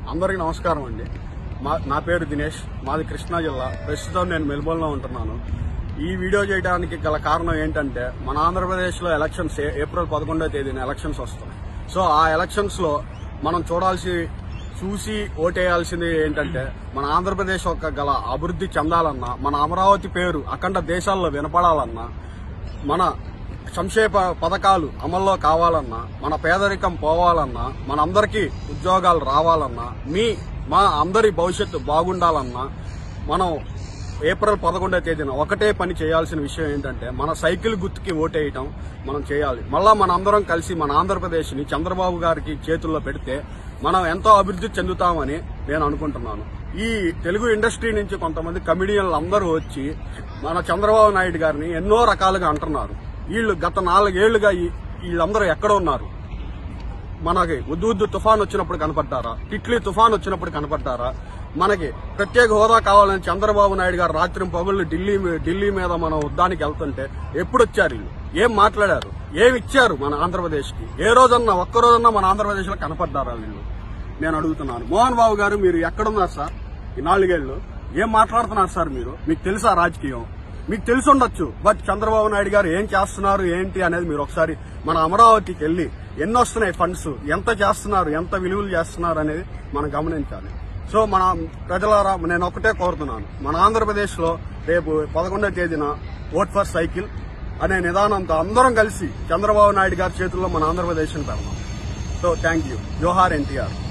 అందరికీ నమస్కారం అండి మా నా పేరు దినేష్ మాది కృష్ణా జిల్లా ప్రస్తుతం నేను మెల్బోర్న్లో ఉంటున్నాను ఈ వీడియో చేయడానికి గల కారణం ఏంటంటే మన ఆంధ్రప్రదేశ్లో ఎలక్షన్స్ ఏ- ఏప్రిల్ పదకొండో తేదీన ఎలక్షన్స్ వస్తున్నాయి సో ఆ ఎలక్షన్స్ లో మనం చూడాల్సి చూసి ఓటేయాల్సింది ఏంటంటే మన ఆంధ్రప్రదేశ్ యొక్క గల అభివృద్ధి చెందాలన్నా మన అమరావతి పేరు అఖండ దేశాల్లో వినపడాలన్నా మన సంక్షేమ పథకాలు అమల్లో కావాలన్నా మన పేదరికం పోవాలన్నా మనందరికీ ఉద్యోగాలు రావాలన్నా మీ మా అందరి భవిష్యత్తు బాగుండాలన్నా మనం ఏప్రిల్ పదకొండవ తేదీన ఒకటే పని చేయాల్సిన విషయం ఏంటంటే మన సైకిల్ గుర్తుకి ఓటేయటం మనం చేయాలి మళ్ళా మన అందరం కలిసి మన ఆంధ్రప్రదేశ్ని చంద్రబాబు గారికి చేతుల్లో పెడితే మనం ఎంతో అభివృద్ధి చెందుతామని నేను అనుకుంటున్నాను ఈ తెలుగు ఇండస్ట్రీ నుంచి కొంతమంది కమిడియన్లు అందరూ వచ్చి మన చంద్రబాబు నాయుడు గారిని ఎన్నో రకాలుగా అంటున్నారు వీళ్ళు గత నాలుగేళ్లుగా ఈ- వీళ్ళందరూ ఎక్కడ ఉన్నారు మనకి ఉద్దు ఉద్దు తుఫాన్ వచ్చినప్పుడు కనపడ్డారా టిట్లీ తుఫాన్ వచ్చినప్పుడు కనపడ్డారా మనకి ప్రత్యేక హోదా కావాలని చంద్రబాబు నాయుడు గారు రాత్రి పగుళ్ళు ఢిల్లీ మీ- ఢిల్లీ మీద మనం యుద్ధానికి వెళ్తుంటే ఎప్పుడు వచ్చారు వీళ్ళు ఏం మాట్లాడారు ఏమి ఇచ్చారు మన ఆంధ్రప్రదేశ్ కి ఏ రోజన్నా ఒక్క రోజన్నా మన ఆంధ్రప్రదేశ్ లో కనపడ్డారా వీళ్ళు నేను అడుగుతున్నాను మోహన్ బాబు గారు మీరు ఎక్కడున్నారు సార్ ఈ నాలుగేళ్లు ఏం మాట్లాడుతున్నారు సార్ మీరు మీకు తెలుసా రాజకీయం మీకు తెలిసి ఉండొచ్చు బట్ చంద్రబాబు నాయుడు గారు ఏం చేస్తున్నారు ఏంటి అనేది మీరు ఒకసారి మన అమరావతికి వెళ్ళి ఎన్ని వస్తున్నాయి ఫండ్స్ ఎంత చేస్తున్నారు ఎంత విలువలు చేస్తున్నారు అనేది మనం గమనించాలి సో మన ప్రజలారా నేను ఒకటే కోరుతున్నాను మన ఆంధ్రప్రదేశ్ లో రేపు పదకొండవ తేదీన ఓట్ ఫర్ సైకిల్ అనే నిదానంతో అందరం కలిసి చంద్రబాబు నాయుడు గారి చేతుల్లో మన ఆంధ్రప్రదేశ్ ని పెడదాం so thank you Johar NTR